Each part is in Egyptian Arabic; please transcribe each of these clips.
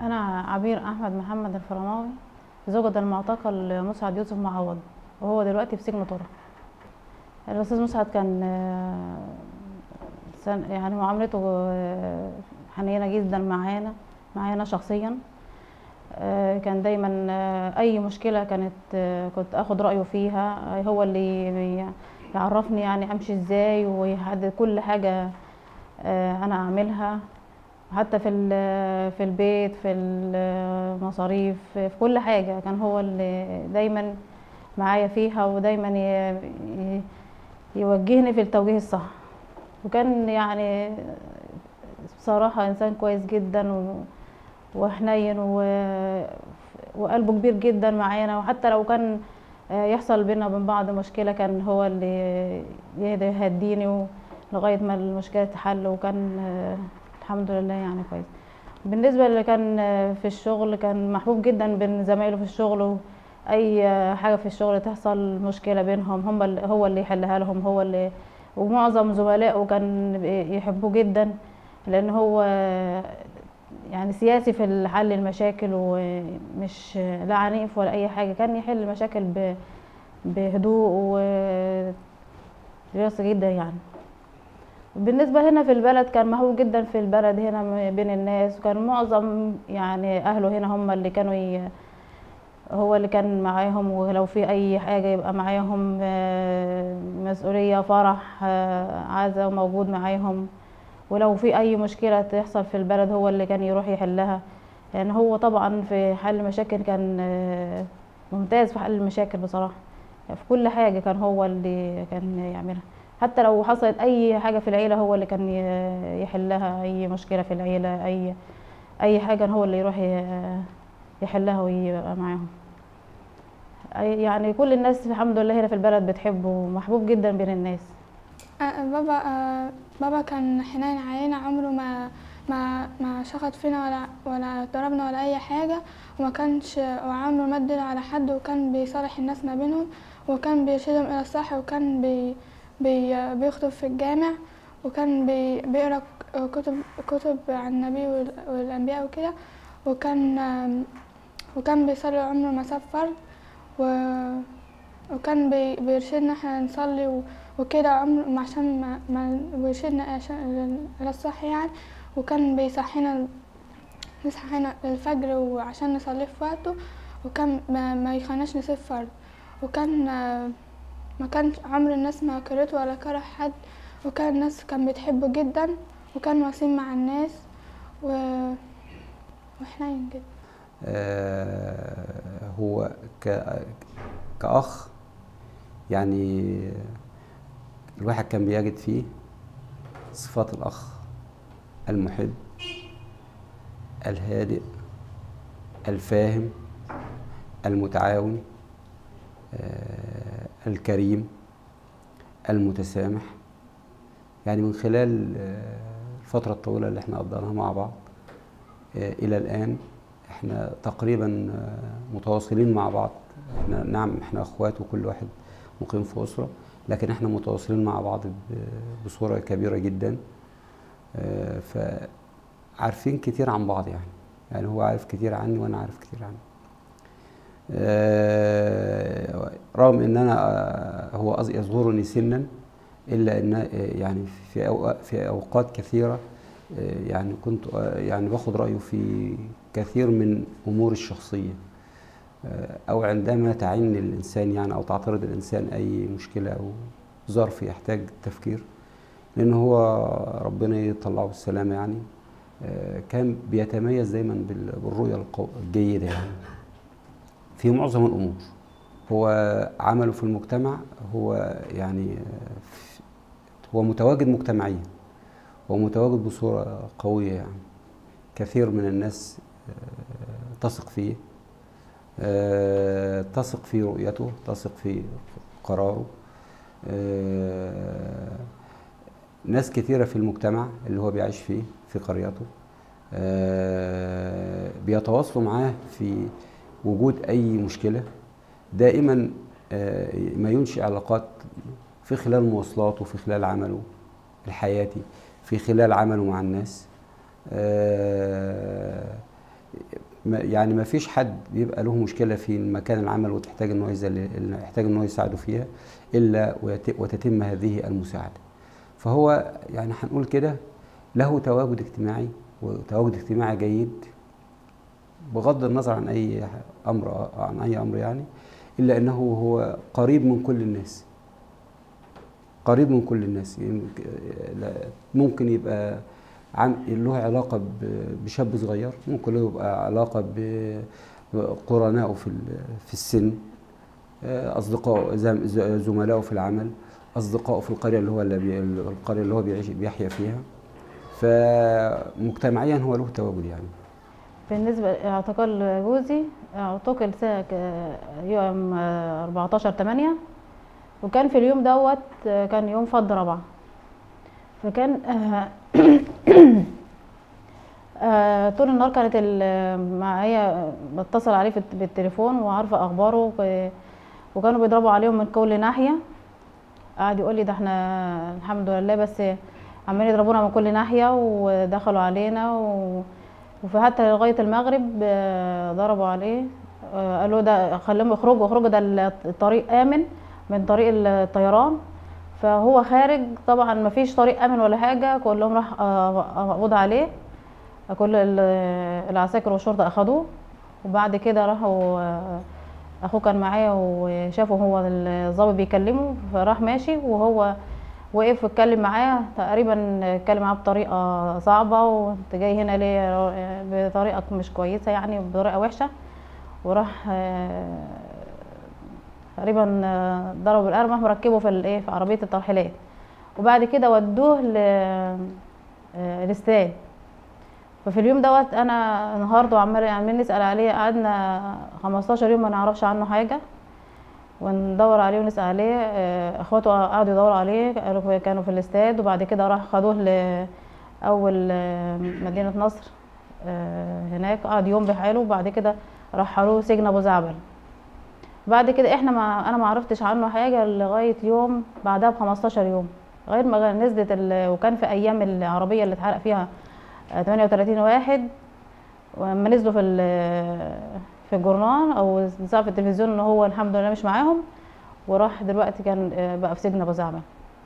أنا عبير أحمد محمد الفرماوي زوجة المعتقل مسعد يوسف معوض وهو دلوقتي في سجن طرق الأستاذ مسعد كان آه، سن- يعني معاملته آه، حنينة جدا معانا معانا شخصيا آه، كان دايما آه، أي مشكلة كانت آه، كنت أخد رأيه فيها هو اللي بي- يعرفني يعني أمشي إزاي ويحدد كل حاجة آه، أنا أعملها حتى في ال- في البيت في المصاريف في كل حاجة كان هو اللي دايما معايا فيها ودايما ي- ي- يوجهني في التوجيه الصح وكان يعني بصراحة إنسان كويس جدا و- وحنين و- وقلبه كبير جدا معانا وحتى لو كان آه، يحصل بينا وبين بعض مشكلة كان هو اللي يهدى يهديني لغاية ما المشكلة تحل وكان آه، الحمد لله يعني كويس بالنسبة اللي كان آه، في الشغل كان محبوب جدا بين زمايله في الشغل أي آه، حاجة في الشغل تحصل مشكلة بينهم هم اللي هو اللي يحلها لهم هو اللي ومعظم زملائه كان يحبوه جدا لأن هو آه، يعني سياسي في حل المشاكل ومش لا عنيف ولا أي حاجة كان يحل المشاكل ب- بهدوء ورياضة جدا يعني بالنسبة هنا في البلد كان محبوب جدا في البلد هنا م- بين الناس وكان معظم يعني أهله هنا هم اللي كانوا ي... هو اللي كان معاهم ولو في أي حاجة يبقى معاهم آه، مسؤولية فرح آه، عزا موجود معاهم ولو في أي مشكلة تحصل في البلد هو اللي كان يروح يحلها يعني هو طبعا في حل المشاكل كان آه، ممتاز في حل المشاكل بصراحة في كل حاجة كان هو اللي كان يعملها حتى لو حصلت اي حاجه في العيله هو اللي كان ي- يحلها اي مشكله في العيله اي اي حاجه هو اللي يروح ي- يحلها ويبقى معاهم أي- يعني كل الناس الحمد لله هنا في البلد بتحبه ومحبوب جدا بين الناس آه، بابا آه، بابا كان حنين علينا عمره ما ما ما شخط فينا ولا ولا ضربنا ولا اي حاجه وما كانش وعمره ما ادى على حد وكان بيصالح الناس ما بينهم وكان بيرشدهم الى الصح وكان بي بي بيخطب في الجامع وكان بي بيقرا كتب كتب عن النبي وال- والانبياء وكده وكان آم، وكان بيصلي عمره ما ساب فرض و وكان بي بيرشدنا احنا نصلي و- وكده عمر عشان ما, ما ويرشدنا عشان على الصح يعني وكان بيصحينا نصحينا الفجر وعشان نصلي في وقته وكان ما, ما يخليناش نسيب فرض وكان آه، ما كان عمر الناس ما كرهته ولا كره حد وكان الناس كان بتحبه جدا وكان وسيم مع الناس و... وحنين جدا آه، هو ك- كأخ يعني الواحد كان بيجد فيه صفات الأخ المحب الهادئ الفاهم المتعاون آه، الكريم المتسامح يعني من خلال آه، الفترة الطويلة اللي احنا قضيناها مع بعض آه، إلى الآن احنا تقريبا آه، متواصلين مع بعض احنا نعم احنا اخوات وكل واحد مقيم في أسرة لكن احنا متواصلين مع بعض ب- بصورة كبيرة جدا آه، فعارفين كتير عن بعض يعني يعني هو عارف كتير عني وانا عارف كتير عنه آه، رغم ان انا آه، هو أص- يصغرني سنا الا ان آه، يعني في أوقات في اوقات كثيره آه، يعني كنت آه، يعني باخد رايه في كثير من امور الشخصيه آه، او عندما تعين الانسان يعني او تعترض الانسان اي مشكله او ظرف يحتاج تفكير لان هو ربنا يطلعه بالسلامه يعني آه، كان بيتميز دايما بال- بالرؤيه القو- الجيده يعني في معظم الامور هو عمله في المجتمع هو يعني آه، في- هو متواجد مجتمعيا هو متواجد بصوره قويه يعني كثير من الناس آه، تثق فيه آه، تثق في رؤيته تثق في قراره آه، ناس كثيرة في المجتمع اللي هو بيعيش فيه في قريته آه، بيتواصلوا معاه في وجود أي مشكلة دائما آه، ما ينشئ علاقات في خلال مواصلاته في خلال عمله الحياتي في خلال عمله مع الناس آه، ما- يعني ما فيش حد بيبقى له مشكله في مكان العمل وتحتاج ان هو يزل- يحتاج ان هو يساعده فيها الا ويت- وتتم هذه المساعده فهو يعني هنقول كده له تواجد اجتماعي وتواجد اجتماعي جيد بغض النظر عن اي امر عن اي امر يعني الا انه هو قريب من كل الناس قريب من كل الناس يمكن- لا- ممكن يبقى عم له علاقة ب- بشاب صغير ممكن له يبقى علاقة ب- بقرنائه في ال- في السن آه، أصدقائه زم- ز- زملائه في العمل أصدقائه في القرية اللي هو اللي بي- القرية اللي هو بيعيش بيحيا فيها فمجتمعيا هو له تواجد يعني بالنسبة لاعتقال جوزي اعتقل ساعة يوم آه، 14 8 وكان في اليوم دوت آه، كان يوم فض رابعة فكان آه، آه، طول النهار كانت ال- معايا بتصل عليه في الت- بالتليفون وعارفة أخباره و- وكانوا بيضربوا عليهم من كل ناحية قعد يقول لي ده احنا الحمد لله بس عمالين يضربونا من كل ناحية ودخلوا علينا و... وفي حتى لغاية المغرب آه، ضربوا عليه آه، قالوا ده خليهم يخرجوا يخرجوا ده الطريق آمن من طريق الطيران فهو خارج طبعا ما فيش طريق آمن ولا حاجة كلهم راح آه، قبض عليه كل ال- العساكر والشرطة أخدوه وبعد كده راحوا آه، أخوه كان معايا وشافوا هو الضابط بيكلمه فراح ماشي وهو وقف واتكلم معاه تقريبا اتكلم معاه بطريقه صعبه وانت جاي هنا ليه بطريقه مش كويسه يعني بطريقه وحشه وراح آه، تقريبا آه، ضربه بالقلم وركبه في الايه في عربيه الترحيلات وبعد كده ودوه ل آه، الاستاد ففي اليوم دوت انا انهارت وعمال عمالين نسال عليه قعدنا 15 يوم ما نعرفش عنه حاجه وندور عليه ونسأل عليه آه، اخواته قعدوا يدوروا عليه قالوا كانوا في الاستاد وبعد كده راح خدوه لأول آه، مدينة نصر آه، هناك قعد يوم بحاله وبعد كده رحلوه سجن ابو زعبل بعد كده احنا ما انا ما عرفتش عنه حاجه لغايه يوم بعدها ب 15 يوم غير ما نزلت ال... وكان في ايام العربيه اللي اتحرق فيها آه، 38 واحد ولما نزلوا في ال- في الجورنال او ظهر في التلفزيون ان هو الحمد لله مش معاهم وراح دلوقتي كان آه، بقى في سجن ابو زعبل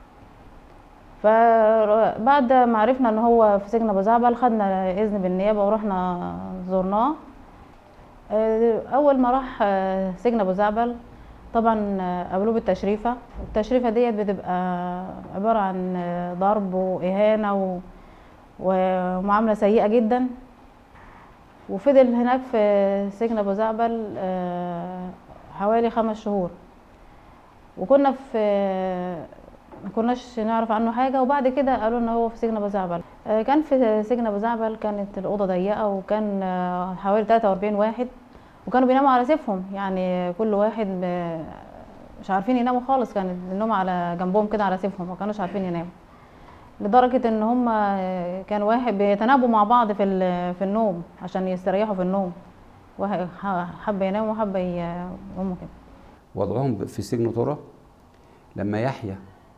فبعد ما عرفنا ان هو في سجن ابو زعبل خدنا اذن بالنيابه ورحنا زرناه آه، اول ما راح آه، سجن ابو زعبل طبعا آه، قابلوه بالتشريفه التشريفه ديت بتبقى عباره عن آه، ضرب واهانه و... ومعامله سيئه جدا وفضل هناك في سجن ابو زعبل آه، حوالي خمس شهور وكنا في ما كناش نعرف عنه حاجه وبعد كده قالوا ان هو في سجن ابو زعبل آه، كان في سجن ابو زعبل كانت الاوضه ضيقه وكان آه، حوالي 43 واحد وكانوا بيناموا على سيفهم يعني كل واحد ب- مش عارفين يناموا خالص كان النوم على جنبهم كده على سيفهم ما كانوش عارفين يناموا لدرجة ان هم كان واحد بيتناوبوا مع بعض في ال- في النوم عشان يستريحوا في النوم واحد حبة ينام وحبة يقوموا كده وضعهم في سجن طرة لما يحيا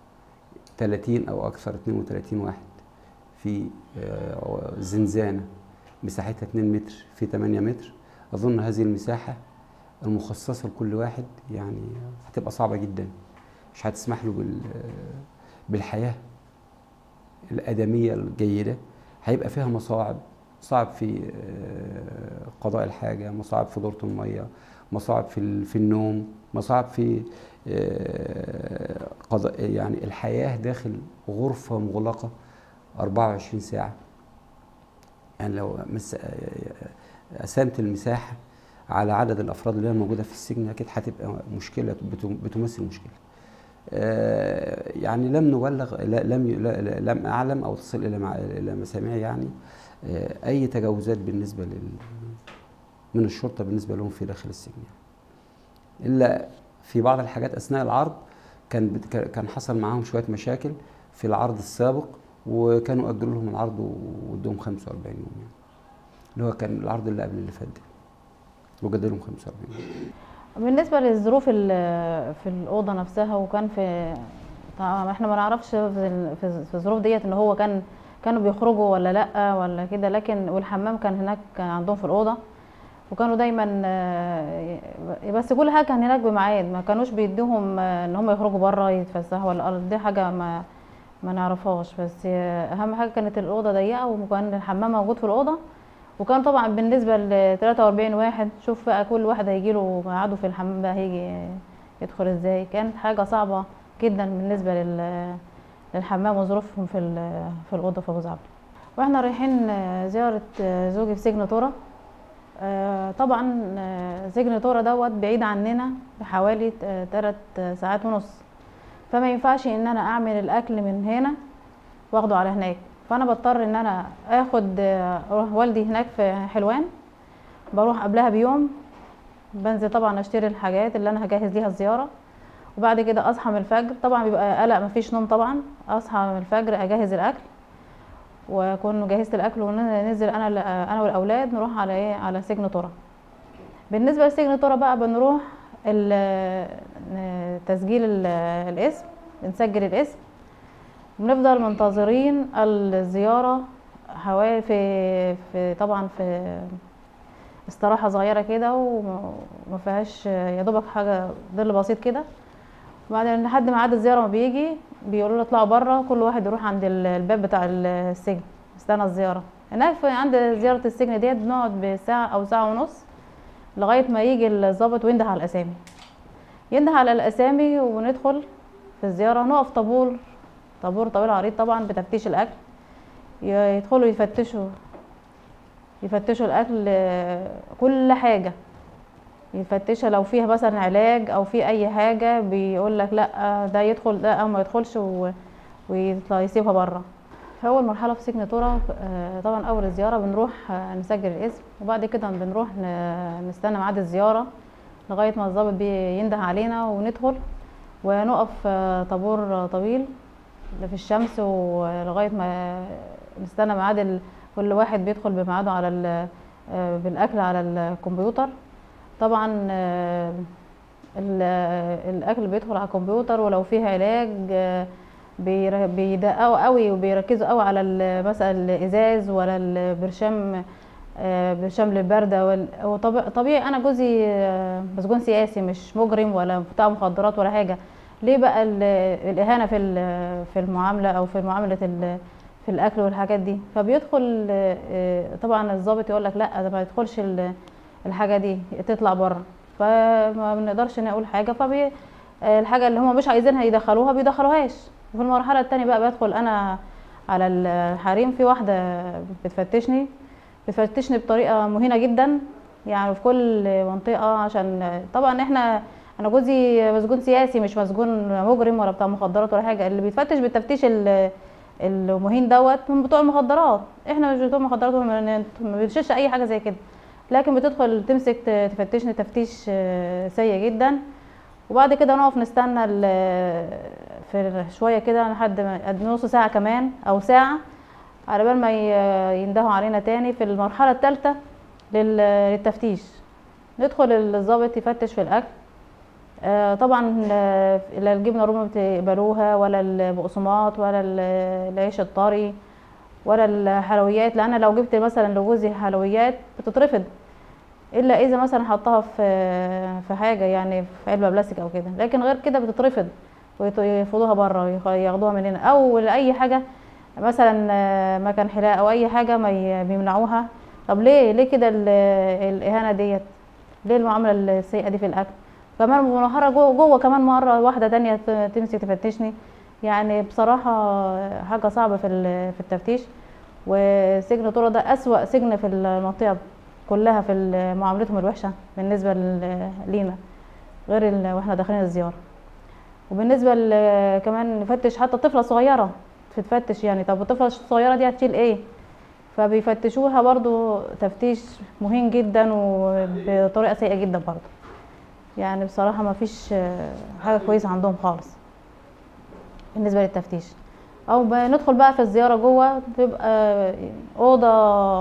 30 او اكثر 32 واحد في آه، زنزانه مساحتها 2 متر في 8 متر اظن هذه المساحه المخصصه لكل واحد يعني هتبقى صعبه جدا مش هتسمح له بال بالحياه الادميه الجيده هيبقى فيها مصاعب صعب في آه، قضاء الحاجه مصاعب في دورة الميه مصاعب في ال- في النوم مصاعب في آه، قضاء يعني الحياه داخل غرفه مغلقه 24 ساعه يعني لو مس... قسمت المساحه على عدد الافراد اللي هي موجوده في السجن اكيد هتبقى مشكله بتم- بتمثل مشكله آه، يعني لم نبلغ لا- لم ي- لا- لا- لم اعلم او تصل الى مع- الى مسامعي يعني آه، اي تجاوزات بالنسبه لل من الشرطه بالنسبه لهم في داخل السجن يعني. الا في بعض الحاجات اثناء العرض كان بت- كان- كان حصل معاهم شويه مشاكل في العرض السابق وكانوا اجلوا لهم العرض وادوهم 45 يوم يعني اللي هو كان العرض اللي قبل اللي فات ده وجدوا لهم 45 يوم بالنسبة للظروف ال- في الأوضة نفسها وكان في طبعا احنا ما نعرفش في ال- في في الظروف ديت ان هو كان كانوا بيخرجوا ولا لا ولا كده لكن والحمام كان هناك عندهم في الاوضه وكانوا دايما آه، بس كل حاجه كان هناك بميعاد ما كانوش بيدوهم آه، ان هم يخرجوا بره يتفسحوا ولا دي حاجه ما ما نعرفهاش بس آه، اهم حاجه كانت الاوضه ضيقه وكان الحمام موجود في الاوضه وكان طبعا بالنسبه ل 43 واحد شوف بقى كل واحد هيجي له ميعاده في الحمام بقى هيجي يدخل ازاي كانت حاجه صعبه جدا بالنسبه لل للحمام وظروفهم في ال- في الاوضه في ابو ظبي واحنا رايحين آه، زياره آه، زوجي في سجن طرة آه، طبعا آه، سجن طرة دوت بعيد عننا بحوالي ثلاث ساعات ونص فما ينفعش ان انا اعمل الاكل من هنا واخده على هناك فانا بضطر ان انا اخد آه، اروح والدي هناك في حلوان بروح قبلها بيوم بنزل طبعا اشتري الحاجات اللي انا هجهز ليها الزياره وبعد كده اصحى من الفجر طبعا بيبقى قلق مفيش نوم طبعا اصحى من الفجر اجهز الاكل واكون جهزت الاكل وننزل انا انا والاولاد نروح على ايه على سجن طرة بالنسبه لسجن طرة بقى بنروح ال- تسجيل ال- الاسم بنسجل الاسم بنفضل منتظرين الزياره حوالي في في طبعا في استراحه صغيره كده وما فيهاش يا دوبك حاجه ظل بسيط كده وبعدين لحد ما عدد الزياره ما بيجي بيقولوا له اطلعوا بره كل واحد يروح عند ال- الباب بتاع السجن استنى الزياره هناك في عند زياره السجن ديت بنقعد بساعه او ساعه ونص لغايه ما يجي الضابط وينده على الاسامي ينده على الاسامي وندخل في الزياره نقف طابور طابور طويل عريض طبعا بتفتيش الاكل ي- يدخلوا يفتشوا يفتشوا الاكل آه، كل حاجه يفتشها لو فيها مثلا علاج او في اي حاجه بيقول لك لا ده يدخل ده او ما يدخلش و- ويطلع يسيبها بره في اول مرحله في سجن ترى آه، طبعا اول الزياره بنروح آه، نسجل الاسم وبعد كده بنروح ن- نستنى ميعاد الزياره لغايه ما الضابط بينده علينا وندخل ونقف آه، طابور طويل في الشمس ولغايه ما نستنى ميعاد ال- كل واحد بيدخل بميعاده على ال- آه، بالاكل على الكمبيوتر طبعا آه، ال- آه، الاكل بيدخل على الكمبيوتر ولو فيه علاج آه، بير- بيدققوا قوي وبيركزوا قوي على ال- مثلا الازاز ولا البرشام آه، برشام للبرده وال- هو طبيعي, طبيعي انا جوزي آه، مسجون سياسي مش مجرم ولا بتاع مخدرات ولا حاجه ليه بقى ال- الاهانه في ال- في المعامله او في معامله ال- في الاكل والحاجات دي فبيدخل آه، آه، طبعا الضابط يقول لك لا ده ما يدخلش ال- الحاجه دي تطلع بره فما بنقدرش نقول حاجه فبي آه، الحاجه اللي هم مش عايزينها يدخلوها بيدخلوهاش وفي المرحله التانية بقى بدخل انا على الحريم في واحده بتفتشني بتفتشني بطريقه مهينه جدا يعني في كل منطقه عشان طبعا احنا انا جوزي مسجون سياسي مش مسجون مجرم ولا بتاع مخدرات ولا حاجه اللي بيتفتش بالتفتيش ال- المهين دوت من بتوع المخدرات احنا مش بتوع مخدرات وما ما بنشيلش اي حاجه زي كده لكن بتدخل تمسك ت- تفتشني تفتيش آه، سيء جدا وبعد كده نقف نستنى ال- في شويه كده لحد ما قد نص ساعه كمان او ساعه على بال ما ي- يندهوا علينا تاني في المرحله الثالثه للتفتيش ندخل الضابط يفتش في الاكل آه، طبعا لا لا الجبنه الرومي بتقبلوها ولا البقسماط ولا ال- العيش الطري ولا الحلويات لان لو جبت مثلا لجوزي حلويات بتترفض الا اذا مثلا حطها في في حاجه يعني في علبه بلاستيك او كده لكن غير كده بتترفض ويرفضوها بره ياخدوها مننا او لاي حاجه مثلا آه، مكان حلاقه او اي حاجه ما ي- بيمنعوها طب ليه ليه كده ال- الاهانه ديت ليه المعامله السيئه دي في الاكل كمان مرة جوه, جوه كمان مره واحده تانية ت- تمسك تفتشني يعني بصراحه حاجه صعبه في ال- في التفتيش وسجن طرة ده اسوا سجن في المنطقه كلها في ال- معاملتهم الوحشه بالنسبه ل- لينا غير ال- واحنا داخلين الزياره وبالنسبه ل- كمان نفتش حتى طفله صغيره تتفتش يعني طب الطفله الصغيره دي هتشيل ايه فبيفتشوها برضو تفتيش مهين جدا وبطريقه سيئه جدا برضو يعني بصراحه ما فيش حاجه كويسه عندهم خالص بالنسبه للتفتيش او بندخل بقى في الزياره جوه بتبقى اوضه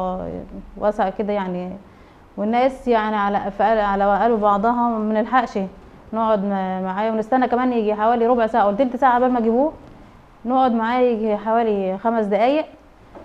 واسعه كده يعني والناس يعني على في قل- على قلب بعضها ما نلحقش نقعد م- معاه ونستنى كمان يجي حوالي ربع ساعه او تلت ساعه قبل ما يجيبوه نقعد معاه يجي حوالي خمس دقايق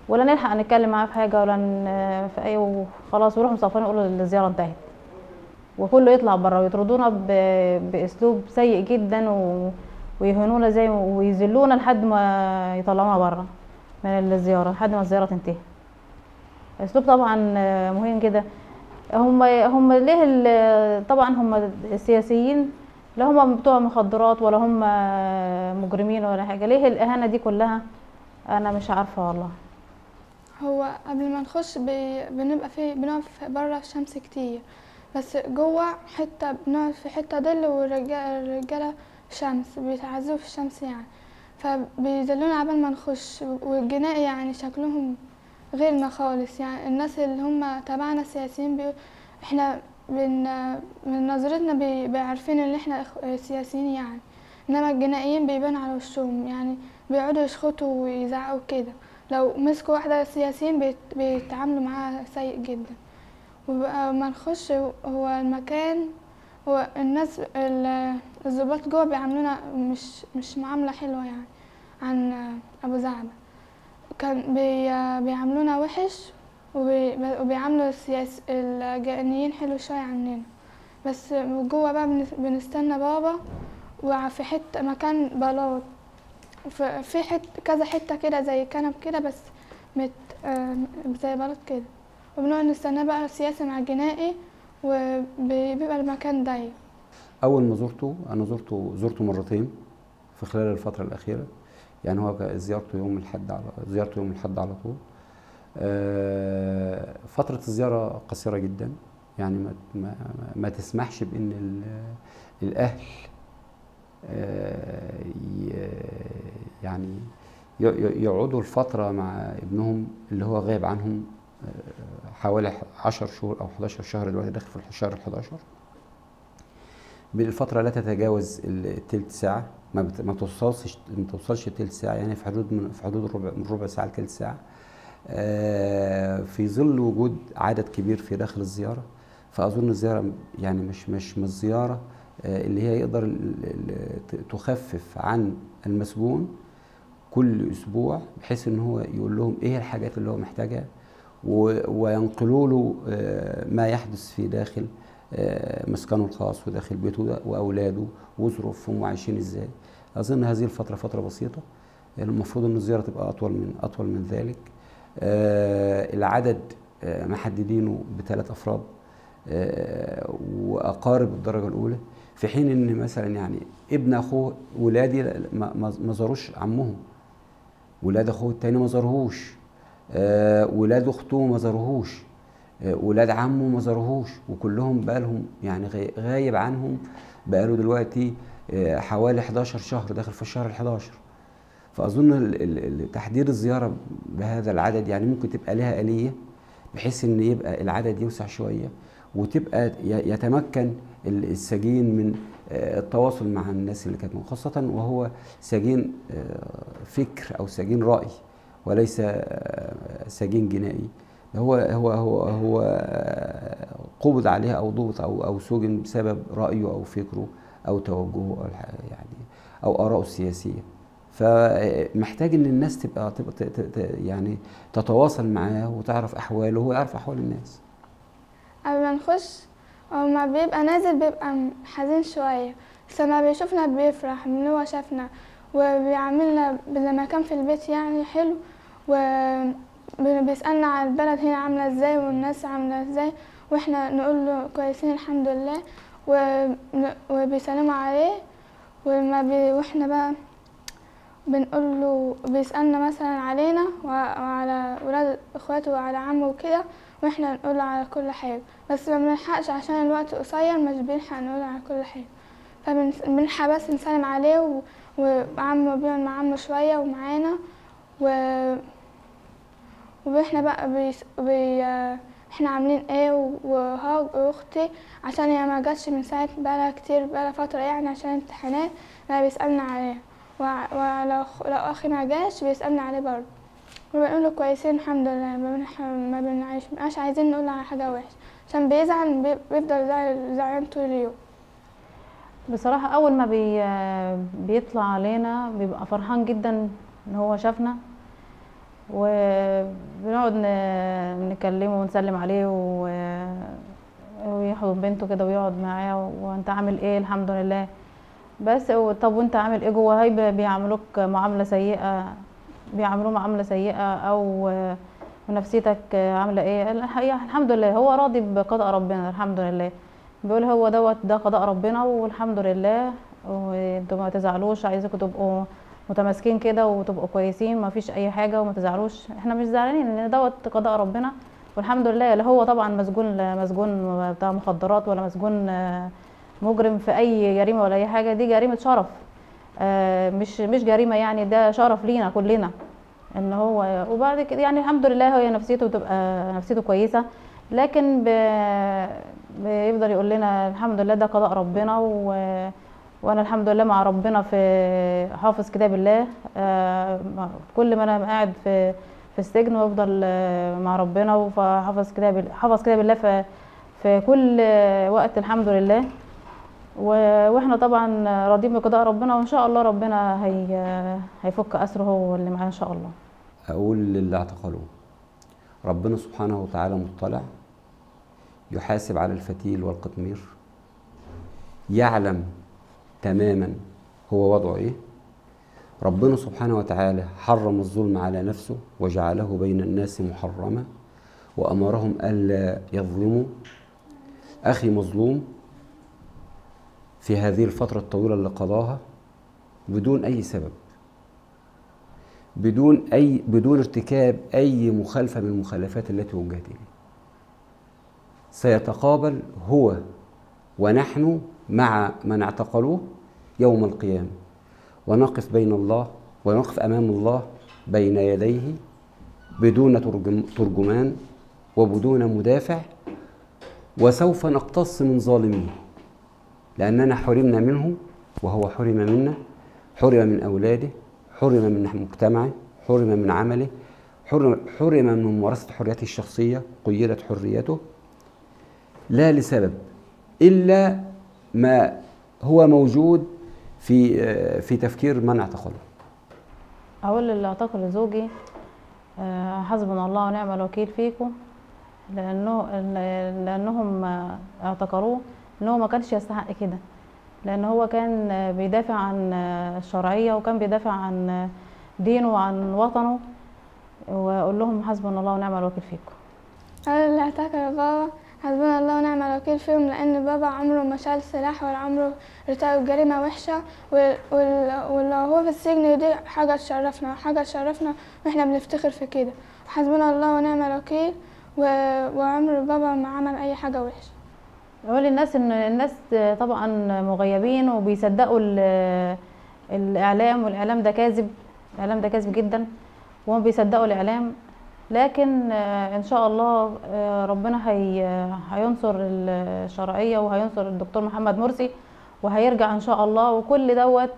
ولا نلحق نتكلم معاه في حاجه ولا ن- في اي وخلاص ويروحوا مصفرين يقولوا الزياره انتهت وكله يطلع بره ويطردونا ب- باسلوب سيء جدا و... ويهنونا زي ويذلونا لحد ما يطلعونا بره من الزياره لحد ما الزياره تنتهي اسلوب طبعا آه، مهم جدا هم هم ليه ال- طبعا هم السياسيين لا هم بتوع مخدرات ولا هم مجرمين ولا حاجه ليه الاهانه دي كلها انا مش عارفه والله هو قبل ما نخش بي... بنبقى في بنقف بره في الشمس كتير بس جوه حتة بنقعد في حتة ظل والرجالة الرجالة شمس بيتعذبوا في الشمس يعني فبيذلونا قبل ما نخش والجناء يعني شكلهم غيرنا خالص يعني الناس اللي هم تبعنا السياسيين بي... احنا من من نظرتنا بي... بيعرفين ان احنا إخ- سياسيين يعني انما الجنائيين بيبان على وشهم يعني بيقعدوا يشخطوا ويزعقوا كده لو مسكوا واحدة سياسيين بيت... بيتعاملوا معاها سيء جدا وبقى ما نخش هو المكان هو الناس ال- الضباط جوه بيعاملونا مش مش معاملة حلوة يعني عن أبو زعبة كان بي... بيعاملونا وحش وبي... وبيعاملوا السياس الجانيين حلو شوية عننا بس جوه بقى بن- بنستنى بابا وفي حتة مكان بلاط ف- في حت كذا حتة كده زي كنب كده بس مت آه، زي بلاط كده وبنقعد نستناه بقى سياسي مع جنائي وبيبقى المكان ضيق اول ما زرته انا زرته زرته مرتين في خلال الفتره الاخيره يعني هو كان زيارته يوم الاحد على زيارته يوم الاحد على طول آه، فتره الزياره قصيره جدا يعني ما ما, ما تسمحش بان ال- الاهل آه، ي- يعني ي- ي- يقعدوا الفتره مع ابنهم اللي هو غايب عنهم آه، حوالي 10 شهور او 11 شهر دلوقتي داخل في الشهر ال 11 بالفترة لا تتجاوز التلت ساعة ما, بت... ما توصلش ما توصلش التلت ساعة يعني في حدود من في حدود الربع من ربع ساعة لتلت ساعة آه، في ظل وجود عدد كبير في داخل الزيارة فأظن الزيارة يعني مش مش مش زيارة آه، اللي هي يقدر ال- ال- ت- تخفف عن المسجون كل أسبوع بحيث إن هو يقول لهم إيه الحاجات اللي هو محتاجها و- وينقلوا له آه، ما يحدث في داخل آه، مسكنه الخاص وداخل بيته ده واولاده وظروفهم وعايشين ازاي اظن هذه الفتره فتره بسيطه المفروض ان الزياره تبقى اطول من اطول من ذلك آه، العدد آه، محددينه بثلاث افراد آه، واقارب الدرجه الاولى في حين ان مثلا يعني ابن اخوه ولادي ما ما- ما زاروش عمهم ولاد اخوه التاني ما زاروهوش آه، ولاد اخته ما زاروهوش آه، ولاد عمه ما زاروهوش وكلهم بقالهم يعني غاي- غايب عنهم بقاله دلوقتي آه، حوالي 11 شهر داخل في الشهر ال 11 فاظن ال- ال- ال- تحديد الزياره بهذا العدد يعني ممكن تبقى لها اليه بحيث ان يبقى العدد يوسع شويه وتبقى ي- يتمكن ال- السجين من آه، التواصل مع الناس اللي كانت معه، خاصه وهو سجين آه، فكر او سجين راي وليس آه، سجين جنائي هو هو هو هو آه، قبض عليه او ضبط او او سجن بسبب رايه او فكره او توجهه او الح- يعني او ارائه السياسيه فمحتاج ان الناس تبقى تبقى ت- ت- ت- يعني تتواصل معاه وتعرف احواله وهو يعرف احوال الناس قبل ما نخش هو ما بيبقى نازل بيبقى م- حزين شوية بس لما بيشوفنا بيفرح ان هو شافنا وبيعاملنا لما كان في البيت يعني حلو وبيسألنا على البلد هنا عاملة ازاي والناس عاملة ازاي واحنا نقول له كويسين الحمد لله ون- وبيسلموا عليه وما بي واحنا بقى بنقول له بيسألنا مثلا علينا وع- وعلى ولاد اخواته وعلى عمه وكده واحنا نقول له على كل حاجة بس ما بنلحقش عشان الوقت قصير مش بنلحق نقول على كل حاجة فبنلحق بس نسلم عليه و... وعمه بيقعد مع عمه شوية ومعانا و واحنا بقى بيس... بي... احنا عاملين ايه و- وهاج واختي عشان هي ما جاتش من ساعة بقالها كتير بقالها فترة يعني عشان امتحانات ما بيسألنا عليها وع- ولو أخ- لو اخي ما جاش بيسألنا عليه برضه وبنقول له كويسين الحمد لله ما بنح... ما بنعيش مش عايزين نقول على حاجة وحشة عشان بيزعل بي- بيفضل زعل- زعلان طول اليوم بصراحة أول ما بي بيطلع علينا بيبقى فرحان جدا إن هو شافنا وبنقعد ن- نكلمه ونسلم عليه و- ويحضن بنته كده ويقعد معاه وانت عامل ايه الحمد لله بس و- طب وانت عامل ايه جوه هاي ب- بيعاملوك معامله سيئه بيعاملوه معامله سيئه او ونفسيتك عامله ايه الحقيقه الحمد لله هو راضي بقضاء ربنا الحمد لله بيقول هو دوت ده قضاء ربنا والحمد لله وانتوا ما تزعلوش عايزكم تبقوا متماسكين كده وتبقوا كويسين ما فيش اي حاجه وما تزعلوش احنا مش زعلانين ان دوت قضاء ربنا والحمد لله لا هو طبعا مسجون مسجون بتاع مخدرات ولا مسجون آه، مجرم في اي جريمه ولا اي حاجه دي جريمه شرف آه، مش مش جريمه يعني ده شرف لينا كلنا ان هو وبعد كده يعني الحمد لله هي نفسيته تبقى نفسيته كويسه لكن ب... بيفضل يقول لنا الحمد لله ده قضاء ربنا و... وانا الحمد لله مع ربنا في حافظ كتاب الله آه، مع- كل ما انا قاعد في في السجن وافضل آه، مع ربنا وحافظ كتاب حافظ كتاب الله في في كل آه، وقت الحمد لله و- واحنا طبعا راضيين بقضاء ربنا وان شاء الله ربنا هي هيفك اسره هو اللي معاه ان شاء الله أقول للي اعتقلوه ربنا سبحانه وتعالى مطلع يحاسب على الفتيل والقطمير يعلم تماما هو وضعه ايه ربنا سبحانه وتعالى حرم الظلم على نفسه وجعله بين الناس محرما وأمرهم ألا يظلموا أخي مظلوم في هذه الفترة الطويلة اللي قضاها بدون أي سبب بدون أي بدون ارتكاب أي مخالفة من المخالفات التي وجهت إليه سيتقابل هو ونحن مع من اعتقلوه يوم القيامة ونقف بين الله ونقف أمام الله بين يديه بدون ترجم ترجمان وبدون مدافع وسوف نقتص من ظالميه لأننا حرمنا منه وهو حرم منا حرم من أولاده حرم من مجتمعه حرم من عمله حرم, حرم من ممارسة حريته الشخصية قيدت حريته لا لسبب إلا ما هو موجود في في تفكير من اعتقله اقول للي اعتقل زوجي آه، حسبنا الله ونعم الوكيل فيكم لانه لانهم آه، اعتقلوه ان هو ما كانش يستحق كده لان هو كان آه، بيدافع عن آه، الشرعيه وكان بيدافع عن آه، دينه وعن وطنه واقول لهم حسبنا الله ونعم الوكيل فيكم أنا اللي اعتقل بابا حسبنا الله ونعم الوكيل فيهم لأن بابا عمره ما شال سلاح ولا عمره ارتكب جريمة وحشة وال- وال- ولو هو في السجن دي حاجة تشرفنا حاجة تشرفنا واحنا بنفتخر في كده حسبنا الله ونعم الوكيل و- وعمر بابا ما عمل أي حاجة وحشة اقول للناس ان الناس طبعا مغيبين وبيصدقوا ال- الاعلام والاعلام ده كاذب الاعلام ده كاذب جدا وهم بيصدقوا الاعلام لكن آه، ان شاء الله آه، ربنا هي هينصر الشرعيه وهينصر الدكتور محمد مرسي وهيرجع ان شاء الله وكل دوت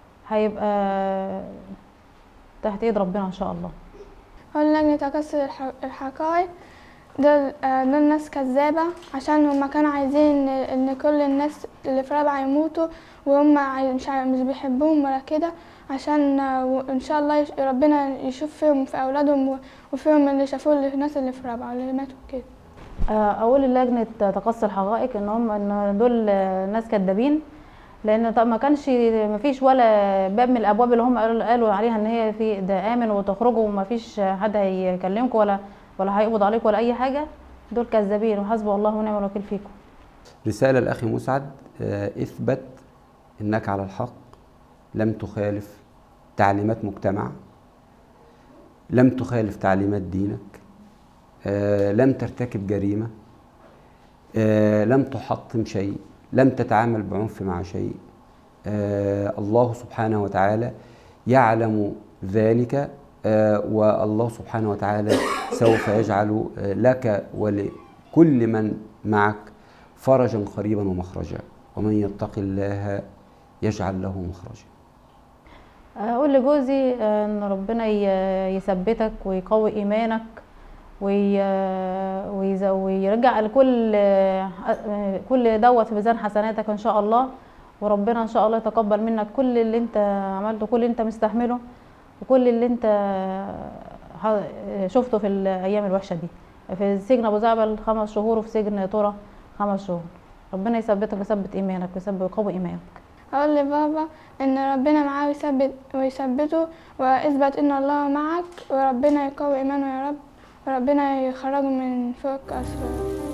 هيبقى تحت ايد ربنا ان شاء الله هو لجنة تكسر الح- الحقائق دول آه، دول ناس كذابة عشان هما كانوا عايزين إن- إن كل الناس اللي في رابعة يموتوا وهم عاي- مش عاي- مش بيحبوهم ولا كده عشان آه، وإن شاء الله يش- ربنا يشوف فيهم في أولادهم و- وفيهم اللي شافوه اللي الناس اللي في رابعة اللي ماتوا كده آه، اقول للجنه تقصي الحقائق ان هم ان دول آه، ناس كدابين لان طب ما كانش ما فيش ولا باب من الابواب اللي هم قالوا قالوا عليها ان هي في ده امن وتخرجوا وما فيش حد هيكلمكم ولا ولا هيقبض عليكم ولا اي حاجه دول كذابين وحسبي الله ونعم الوكيل فيكم رسالة الأخ مسعد آه، اثبت أنك على الحق لم تخالف تعليمات مجتمع لم تخالف تعليمات دينك آه، لم ترتكب جريمة آه، لم تحطم شيء لم تتعامل بعنف مع شيء آه، الله سبحانه وتعالى يعلم ذلك آه، والله سبحانه وتعالى سوف يجعل آه، لك ولكل من معك فرجا قريبا ومخرجا ومن يتق الله يجعل له مخرجا اقول لجوزي آه، ان ربنا ي- يثبتك ويقوي ايمانك وي... ويز- ويرجع لكل آه، كل دوت في ميزان حسناتك ان شاء الله وربنا ان شاء الله يتقبل منك كل اللي انت عملته كل اللي انت مستحمله وكل اللي انت ح- شفته في الايام الوحشه دي في سجن ابو زعبل خمس شهور وفي سجن طرة خمس شهور ربنا يثبتك ويثبت ايمانك ويثبت ويقوي ايمانك اقول لبابا ان ربنا معاه ويثبت ويثبته واثبت ان الله معك وربنا يقوي ايمانه يا رب وربنا يخرجه من فوق اسفل